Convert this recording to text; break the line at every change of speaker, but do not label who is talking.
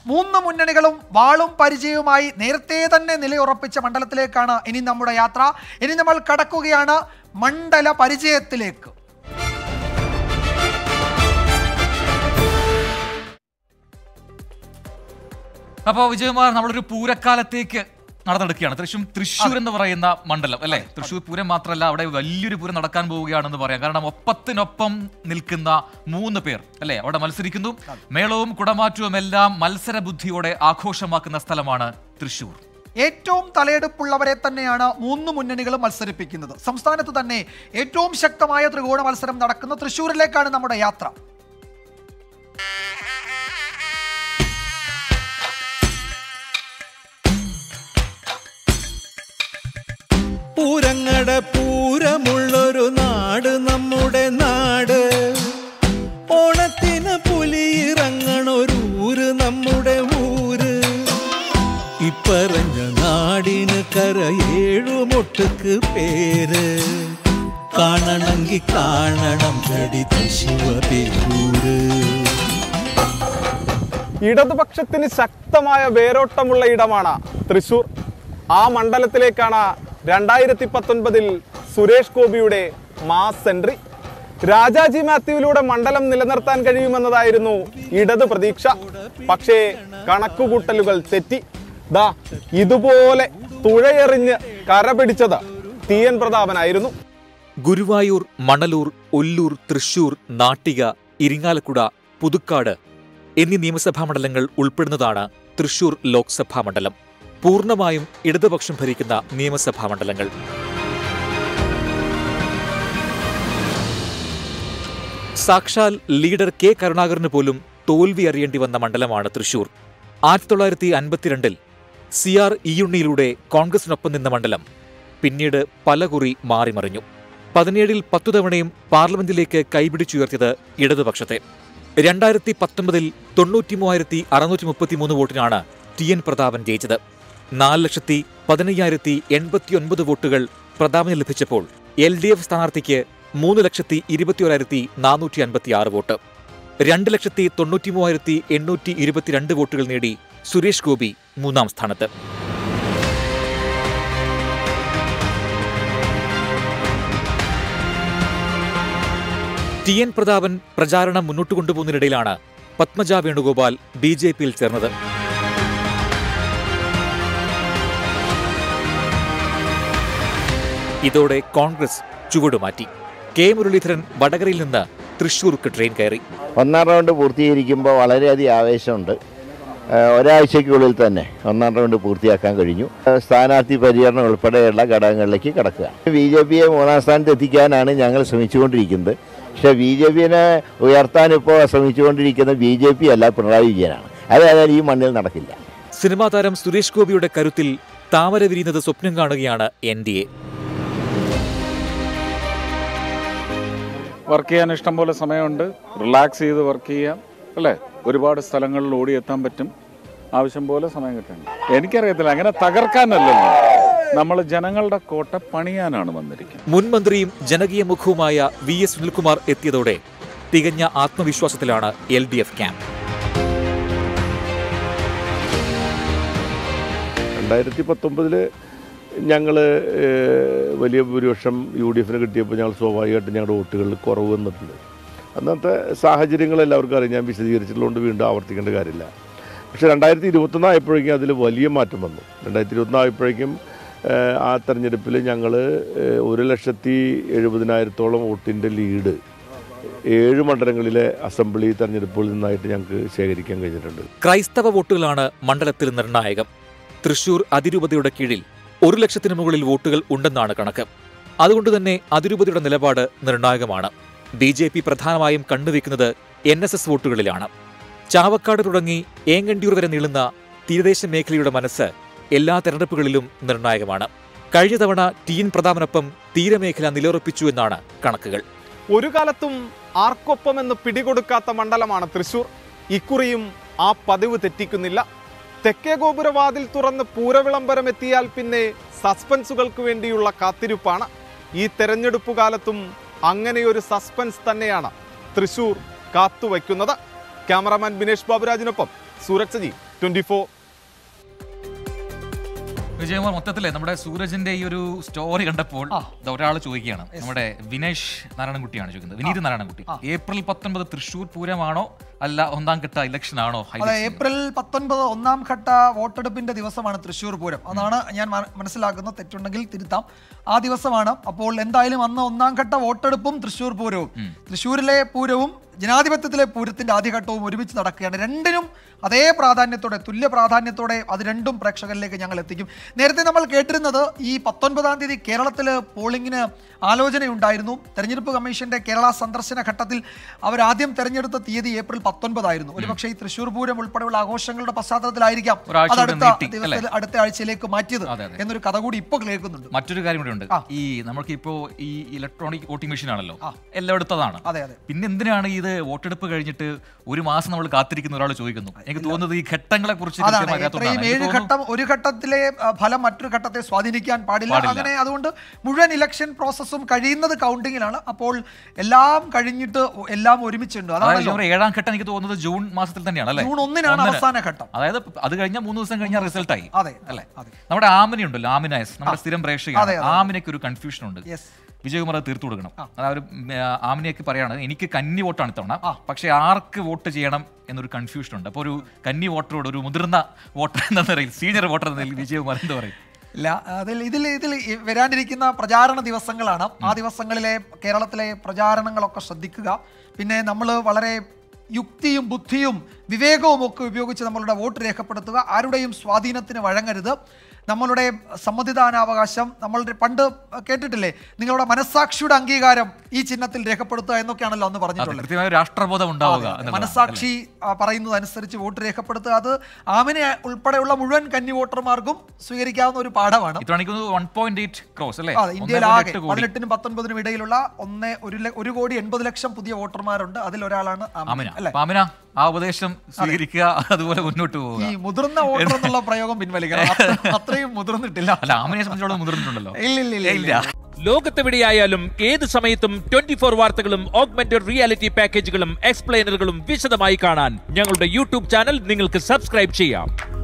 മൂന്ന് മുന്നണികളും വാളും പരിചയവുമായി നേരത്തെ തന്നെ നിലയുറപ്പിച്ച മണ്ഡലത്തിലേക്കാണ് ഇനി നമ്മുടെ യാത്ര ഇനി നമ്മൾ കടക്കുകയാണ് മണ്ഡല പരിചയത്തിലേക്ക്
അപ്പോൾ വിജയകുമാർ നമ്മളൊരു പൂരക്കാലത്തേക്ക് നടന്നെടുക്കുകയാണ് തൃശ്ശൂർ തൃശ്ശൂർ എന്ന് പറയുന്ന മണ്ഡലം അല്ലേ തൃശ്ശൂർ പൂരം മാത്രമല്ല അവിടെ വലിയൊരു പൂരം നടക്കാൻ പോവുകയാണെന്ന് പറയാം കാരണം ഒപ്പത്തിനൊപ്പം നിൽക്കുന്ന മൂന്ന് പേർ അല്ലേ അവിടെ മത്സരിക്കുന്നു മേളവും കുടമാറ്റവും എല്ലാം മത്സര ബുദ്ധിയോടെ ആഘോഷമാക്കുന്ന സ്ഥലമാണ് തൃശ്ശൂർ
ഏറ്റവും തലയെടുപ്പുള്ളവരെ തന്നെയാണ് മൂന്ന് മുന്നണികളും മത്സരിപ്പിക്കുന്നത് സംസ്ഥാനത്ത് തന്നെ ഏറ്റവും ശക്തമായ ത്രികോണ മത്സരം നടക്കുന്ന തൃശ്ശൂരിലേക്കാണ് നമ്മുടെ യാത്ര
പൂരങ്ങട പൂരമുള്ളൊരു നാട് നമ്മുടെ നാട് ഓണത്തിന് പുലിയിറങ്ങണൊരു ഊര് നമ്മുടെ ഊര് ഇപ്പറഞ്ഞ നാടിന് കരയേഴുമൊട്ടുക്ക് പേര് കാണണമെങ്കി കാണണം കടി ശിവപേരൂര്
ഇടതുപക്ഷത്തിന് ശക്തമായ വേരോട്ടമുള്ള ഇടമാണ് തൃശൂർ ആ മണ്ഡലത്തിലേക്കാണ് രണ്ടായിരത്തി പത്തൊൻപതിൽ സുരേഷ് ഗോപിയുടെ മാസ് എൻട്രി രാജാജി മാത്യുവിലൂടെ മണ്ഡലം നിലനിർത്താൻ കഴിയുമെന്നതായിരുന്നു ഇടത് പ്രതീക്ഷ പക്ഷേ കണക്കുകൂട്ടലുകൾ തെറ്റി ദാ ഇതുപോലെ തുഴയെറിഞ്ഞ് കരപിടിച്ചത് ടി എൻ പ്രതാപനായിരുന്നു
ഗുരുവായൂർ മണലൂർ ഒല്ലൂർ തൃശൂർ നാട്ടിക ഇരിങ്ങാലക്കുട പുതുക്കാട് എന്നീ നിയമസഭാ മണ്ഡലങ്ങൾ ഉൾപ്പെടുന്നതാണ് തൃശൂർ ലോക്സഭാ മണ്ഡലം പൂർണ്ണമായും ഇടതുപക്ഷം ഭരിക്കുന്ന നിയമസഭാ മണ്ഡലങ്ങൾ സാക്ഷാൽ ലീഡർ കെ കരുണാകരന് പോലും തോൽവി അറിയേണ്ടി വന്ന മണ്ഡലമാണ് തൃശൂർ ആയിരത്തി തൊള്ളായിരത്തി അൻപത്തിരണ്ടിൽ സി ആർ ഇയുണ്ണിയിലൂടെ കോൺഗ്രസിനൊപ്പം നിന്ന മണ്ഡലം പിന്നീട് പലകുറി മാറിമറിഞ്ഞു പതിനേഴിൽ പത്തു തവണയും പാർലമെന്റിലേക്ക് കൈപിടിച്ചുയർത്തിയത് ഇടതുപക്ഷത്തെ രണ്ടായിരത്തി പത്തൊമ്പതിൽ തൊണ്ണൂറ്റി മൂവായിരത്തി അറുന്നൂറ്റി മുപ്പത്തിമൂന്ന് വോട്ടിനാണ് ടി എൻ പ്രതാപൻ ജയിച്ചത് നാല് ലക്ഷത്തി പതിനയ്യായിരത്തി എൺപത്തിയൊൻപത് വോട്ടുകൾ പ്രതാപന് ലഭിച്ചപ്പോൾ എൽ ഡി എഫ് സ്ഥാനാർത്ഥിക്ക് മൂന്ന് ലക്ഷത്തി ഇരുപത്തിയൊരായിരത്തി നാനൂറ്റി അൻപത്തി ആറ് വോട്ട് രണ്ട് ലക്ഷത്തി തൊണ്ണൂറ്റി മൂവായിരത്തി എണ്ണൂറ്റി ഇരുപത്തിരണ്ട് വോട്ടുകൾ നേടി സുരേഷ് ഗോപി മൂന്നാം സ്ഥാനത്ത് ടി എൻ പ്രതാപൻ പ്രചാരണം മുന്നോട്ട് കൊണ്ടുപോകുന്നതിനിടയിലാണ് പത്മജ വേണുഗോപാൽ ബി ജെ പിയിൽ ചേർന്നത് ഇതോടെ കോൺഗ്രസ് ചുവടുമാറ്റി കെ മുരളീധരൻ വടകരയിൽ നിന്ന് തൃശൂർക്ക് ട്രെയിൻ കയറി
ഒന്നാം റൗണ്ട് പൂർത്തീകരിക്കുമ്പോൾ വളരെയധികം ആവേശമുണ്ട് ഏഹ് ഒരാഴ്ചയ്ക്കുള്ളിൽ തന്നെ ഒന്നാം റൗണ്ട് പൂർത്തിയാക്കാൻ കഴിഞ്ഞു ഏഹ് സ്ഥാനാർത്ഥി പരിചരണം ഉൾപ്പെടെയുള്ള ഘടകങ്ങളിലേക്ക് കടക്കുക ബി ജെ പിയെ മൂന്നാം സ്ഥാനത്ത് എത്തിക്കാനാണ് ഞങ്ങൾ ശ്രമിച്ചുകൊണ്ടിരിക്കുന്നത് പക്ഷേ ബി ജെ പിനെ ഉയർത്താൻ ഇപ്പോൾ ശ്രമിച്ചുകൊണ്ടിരിക്കുന്നത് ബി ജെ പി അല്ല പിണറായി വിജയനാണ് അതായത് ഈ മണ്ണിൽ നടക്കില്ല
സിനിമാ താരം സുരേഷ് ഗോപിയുടെ കരുത്തിൽ താമര വിരിയുന്നത് സ്വപ്നം കാണുകയാണ് എൻ ഡി എ
വർക്ക് ചെയ്യാൻ ഇഷ്ടം പോലെ സമയമുണ്ട് റിലാക്സ് ചെയ്ത് വർക്ക് ചെയ്യാം അല്ലേ ഒരുപാട് സ്ഥലങ്ങളിൽ ഓടിയെത്താൻ പറ്റും ആവശ്യം പോലെ സമയം കിട്ടണം എനിക്കറിയത്തില്ല അങ്ങനെ തകർക്കാനല്ലല്ലോ നമ്മൾ ജനങ്ങളുടെ കോട്ട പണിയാനാണ് വന്നിരിക്കുന്നത്
മുൻ മന്ത്രിയും ജനകീയ മുഖവുമായ വി എസ് സുനിൽകുമാർ എത്തിയതോടെ തികഞ്ഞ ആത്മവിശ്വാസത്തിലാണ് എൽ ഡി എഫ് ക്യാമ്പ്
രണ്ടായിരത്തി പത്തൊമ്പതിൽ ഞങ്ങൾ വലിയ ഭൂരിപക്ഷം യു ഡി എഫിന് കിട്ടിയപ്പോൾ ഞങ്ങൾ സ്വാഭാവികമായിട്ടും ഞങ്ങളുടെ വോട്ടുകളിൽ കുറവ് വന്നിട്ടുണ്ട് അന്നത്തെ സാഹചര്യങ്ങൾ എല്ലാവർക്കും അറിയാം ഞാൻ വിശദീകരിച്ചിട്ടുള്ളതുകൊണ്ട് വീണ്ടും ആവർത്തിക്കേണ്ട കാര്യമില്ല പക്ഷേ രണ്ടായിരത്തി ഇരുപത്തൊന്ന് ആയപ്പോഴേക്കും അതിൽ വലിയ മാറ്റം വന്നു രണ്ടായിരത്തി ഇരുപത്തൊന്ന് ആയപ്പോഴേക്കും ഏഹ്, ആ തെരഞ്ഞെടുപ്പിൽ ഞങ്ങൾ ഒരു ലക്ഷത്തി എഴുപതിനായിരത്തോളം വോട്ടിൻ്റെ ലീഡ് ഏഴ് മണ്ഡലങ്ങളിലെ അസംബ്ലി തെരഞ്ഞെടുപ്പുകളിൽ നിന്നായിട്ട് ഞങ്ങൾക്ക് ശേഖരിക്കാൻ കഴിഞ്ഞിട്ടുണ്ട്
ക്രൈസ്തവ വോട്ടുകളാണ് മണ്ഡലത്തിൽ നിർണായകം തൃശൂർ അതിരൂപതയുടെ കീഴിൽ ഒരു ലക്ഷത്തിന് മുകളിൽ വോട്ടുകൾ ഉണ്ടെന്നാണ് കണക്ക് അതുകൊണ്ട് തന്നെ അതിരൂപതയുടെ നിലപാട് നിർണായകമാണ് ബി ജെ പി പ്രധാനമായും കണ്ടുവെക്കുന്നത് എൻ എസ് എസ് വോട്ടുകളിലാണ് ചാവക്കാട് തുടങ്ങി ഏങ്ങണ്ടിയൂർ വരെ നീളുന്ന തീരദേശ മേഖലയുടെ മനസ്സ് എല്ലാ തെരഞ്ഞെടുപ്പുകളിലും നിർണായകമാണ് കഴിഞ്ഞ തവണ ടി എൻ പ്രതാപനൊപ്പം തീരമേഖല നിലയുറപ്പിച്ചു എന്നാണ് കണക്കുകൾ
ഒരു കാലത്തും ആർക്കൊപ്പമെന്ന് പിടികൊടുക്കാത്ത മണ്ഡലമാണ് തൃശൂർ ഇക്കുറിയും ആ പതിവ് തെറ്റിക്കുന്നില്ല തെക്കേ ഗോപുരവാതിൽ തുറന്ന് പൂരവിളംബരം എത്തിയാൽ പിന്നെ സസ്പെൻസുകൾക്ക് വേണ്ടിയുള്ള കാത്തിരിപ്പാണ് ഈ തെരഞ്ഞെടുപ്പ് കാലത്തും അങ്ങനെയൊരു സസ്പെൻസ് തന്നെയാണ് തൃശൂർ കാത്തുവയ്ക്കുന്നത് ക്യാമറാമാൻ ബിനേഷ് ബാബുരാജിനൊപ്പം സൂരജ് സജി ട്വന്റി ഫോർ
വിജയകുമാർ മൊത്തത്തിലെ നമ്മുടെ സൂരജിന്റെ ഈ ഒരു സ്റ്റോറി കണ്ടപ്പോൾ ഒരാൾ ചോദിക്കുകയാണ് നമ്മുടെ വിനേഷ് നാരായണൻകുട്ടിയാണ് ചോദിക്കുന്നത് വിനീത് നാരായണൻകുട്ടി ഏപ്രിൽ പത്തൊൻപത് തൃശൂർ പൂരമാണോ അല്ല ഒന്നാം ഘട്ട ഇലക്ഷൻ ആണോ
അതെ ഏപ്രിൽ പത്തൊൻപത് ഒന്നാം ഘട്ട വോട്ടെടുപ്പിന്റെ ദിവസമാണ് തൃശ്ശൂർ പൂരം അതാണ് ഞാൻ മ- മനസ്സിലാക്കുന്നത് തെറ്റുണ്ടെങ്കിൽ തിരുത്താം ആ ദിവസമാണ് അപ്പോൾ എന്തായാലും അന്ന് ഒന്നാം ഘട്ട വോട്ടെടുപ്പും തൃശ്ശൂർ പൂരവും തൃശ്ശൂരിലെ പൂരവും ജനാധിപത്യത്തിലെ പൂരത്തിന്റെ ആദ്യഘട്ടവും ഒരുമിച്ച് നടക്കുകയാണ് രണ്ടിനും അതേ പ്രാധാന്യത്തോടെ തുല്യ പ്രാധാന്യത്തോടെ അത് രണ്ടും പ്രേക്ഷകരിലേക്ക് ഞങ്ങൾ എത്തിക്കും നേരത്തെ നമ്മൾ കേട്ടിരുന്നത് ഈ പത്തൊൻപതാം തീയതി കേരളത്തിൽ പോളിംഗിന് ആലോചനയുണ്ടായിരുന്നു തെരഞ്ഞെടുപ്പ് കമ്മീഷന്റെ കേരള സന്ദർശന ഘട്ടത്തിൽ അവരാദ്യം തെരഞ്ഞെടുത്ത തീയതി ഏപ്രിൽ പത്തൊൻപതായിരുന്നു ഒരുപക്ഷേ ഈ തൃശ്ശൂർ പൂരം ഉൾപ്പെടെയുള്ള ആഘോഷങ്ങളുടെ പശ്ചാത്തലത്തിലായിരിക്കാം
ഒരാഴ്ച
അത്
കൂടി
അടുത്ത
നീട്ടി,
ദിവസത്തിൽ
അല്ലേ?
അടുത്ത ആഴ്ചയിലേക്ക് മാറ്റിയത്
അതെ, അതെ.
എന്നൊരു കഥ കൂടി ഇപ്പോൾ കേൾക്കുന്നുണ്ട്
മറ്റൊരു കാര്യം കൂടി ഉണ്ട് ഈ നമുക്ക് ഇപ്പോ ഈ ഇലക്ട്രോണിക് വോട്ടിംഗ് മെഷീൻ ആണല്ലോ എല്ലായിടത്തതാണ്
അതെ അതെ
പിന്നെ എന്തിനാണ് ഇത് വോട്ടെടുപ്പ് കഴിഞ്ഞിട്ട് ഒരു മാസം നമ്മൾ കാത്തിരിക്കുന്ന ഒരാൾ ചോദിക്കുന്നു എനിക്ക് തോന്നുന്നത് ഈ ഘട്ടങ്ങളെ കുറിച്ച്
അതാണ്
കൃത്യമായി
ഇത്രയും
അറിയാത്തതുകൊണ്ടാണ്.
ഏഴ്
എനിക്ക് തോന്നുന്നു
ഘട്ടം ഒരു ഘട്ടത്തിലെ ആ, ഫലം മറ്റൊരു ഘട്ടത്തെ സ്വാധീനിക്കാൻ പാടില്ല
പാടില്ല.
അങ്ങനെ അതുകൊണ്ട് മുഴുവൻ ഇലക്ഷൻ പ്രോസസ്സും കഴിയുന്നത് കൗണ്ടിങ്ങിലാണ് അപ്പോൾ എല്ലാം കഴിഞ്ഞിട്ട് എല്ലാം ഒരുമിച്ചുണ്ട്
അതായത്
അതാണല്ലോ
നമ്മുടെ ഏഴാം ഘട്ടം എനിക്ക് തോന്നുന്നത് ജൂൺ മാസത്തിൽ തന്നെയാണ് അല്ലേ
ജൂൺ ഒന്നിനാണ്
ഒന്നിന്.
അവസാന ഘട്ടം
അതായത് അത് കഴിഞ്ഞ മൂന്ന് ദിവസം കഴിഞ്ഞ റിസൾട്ടായി
അതെ
അല്ലേ
അതെ
നമ്മുടെ ആമിന ഉണ്ടല്ലോ ആമിന എസ് നമ്മുടെ സ്ഥിരം
അതെ,
പ്രേക്ഷകയാണ്
അതെ.
ആമിനയ്ക്ക് ഒരു കൺഫ്യൂഷൻ ഉണ്ട്
യെസ്
വിജയകുമാർ അത് തീർത്തു കൊടുക്കണം അതായത് ആമിനയ്ക്ക് പറയാണ് എനിക്ക് കന്നി വോട്ടാണ് ഇത്തവണ പക്ഷെ ആർക്ക് വോട്ട് ചെയ്യണം എന്നൊരു കൺഫ്യൂഷൻ ഉണ്ട് അപ്പോൾ ഒരു കന്നി വോട്ടറോട് ഒരു മുതിർന്ന വോട്ടർ എന്ന നിലയിൽ സീനിയർ വോട്ടർ എന്ന നിലയിൽ വിജയകുമാർ എന്താ പറയും
ഇല്ല അതിൽ ഇതിൽ ഇതിൽ ഈ വരാനിരിക്കുന്ന പ്രചാരണ ദിവസങ്ങളാണ് ആ ദിവസങ്ങളിലെ കേരളത്തിലെ പ്രചാരണങ്ങളൊക്കെ ശ്രദ്ധിക്കുക പിന്നെ നമ്മൾ വളരെ യുക്തിയും ബുദ്ധിയും വിവേകവും ഒക്കെ ഉപയോഗിച്ച് നമ്മളുടെ വോട്ട് രേഖപ്പെടുത്തുക ആരുടെയും സ്വാധീനത്തിന് വഴങ്ങരുത് നമ്മളുടെ സമ്മതിദാനാവകാശം നമ്മളുടെ പണ്ട് കേട്ടിട്ടില്ലേ നിങ്ങളുടെ മനസ്സാക്ഷിയുടെ അംഗീകാരം ഈ ചിഹ്നത്തിൽ രേഖപ്പെടുത്തുക എന്നൊക്കെയാണല്ലോ അന്ന്
അതെ,
പറഞ്ഞിട്ടുള്ളത്
കൃത്യമായ ഒരു രാഷ്ട്രബോധം ഉണ്ടാവുക
അതെ, അതെ.
എന്നുള്ളതാണ്.
മനസാക്ഷി ആ, പറയുന്നതനുസരിച്ച് വോട്ട് രേഖപ്പെടുത്തുക അത് ആമിനെ ഉൾപ്പെടെയുള്ള മുഴുവൻ കന്നി വോട്ടർമാർക്കും സ്വീകരിക്കാവുന്ന ഒരു പാഠമാണ്
ഇത്തവണ എനിക്ക് വൺ പോയിന്റ് എയ്റ്റ് ക്രോസ് അല്ലേ
അതെ ഇന്ത്യയിൽ
ഒന്നേ
ആകെ
point എട്ട് കോടി.
പതിനെട്ടിനും പത്തൊൻപതിനും ഇടയിലുള്ള ഒന്ന് ഒരു ല- ഒരു കോടി എൺപത് ലക്ഷം പുതിയ വോട്ടർമാരുണ്ട് അതിൽ ഒരാളാണ് ആമിന.
ആമിന
അല്ലെ
അപ്പൊ ആമിന ആ ഉപദേശം സ്വീകരിക്കുക അതുപോലെ മുന്നോട്ട്
ഈ
പോവുക
മുതിർന്ന വോട്ടർ എന്നുള്ള പ്രയോഗം പിൻവലിക്കണം അത്ര- അത്രയും മുതിർന്നിട്ടില്ല
അല്ല ആമിനെ സംബന്ധിച്ചോളം മുതിർന്നിട്ടുണ്ടല്ലോ
ഇല്ല ഇല്ല ഇല്ല
ഇല്ല
ലോകത്തെവിടെയായാലും ഏത് സമയത്തും ട്വന്റി ഫോർ വാർത്തകളും ഓഗ്മെന്റഡ് റിയാലിറ്റി പാക്കേജുകളും എക്സ്പ്ലെയിനറുകളും വിശദമായി കാണാൻ ഞങ്ങളുടെ യൂട്യൂബ് ചാനൽ നിങ്ങൾക്ക് സബ്സ്ക്രൈബ് ചെയ്യാം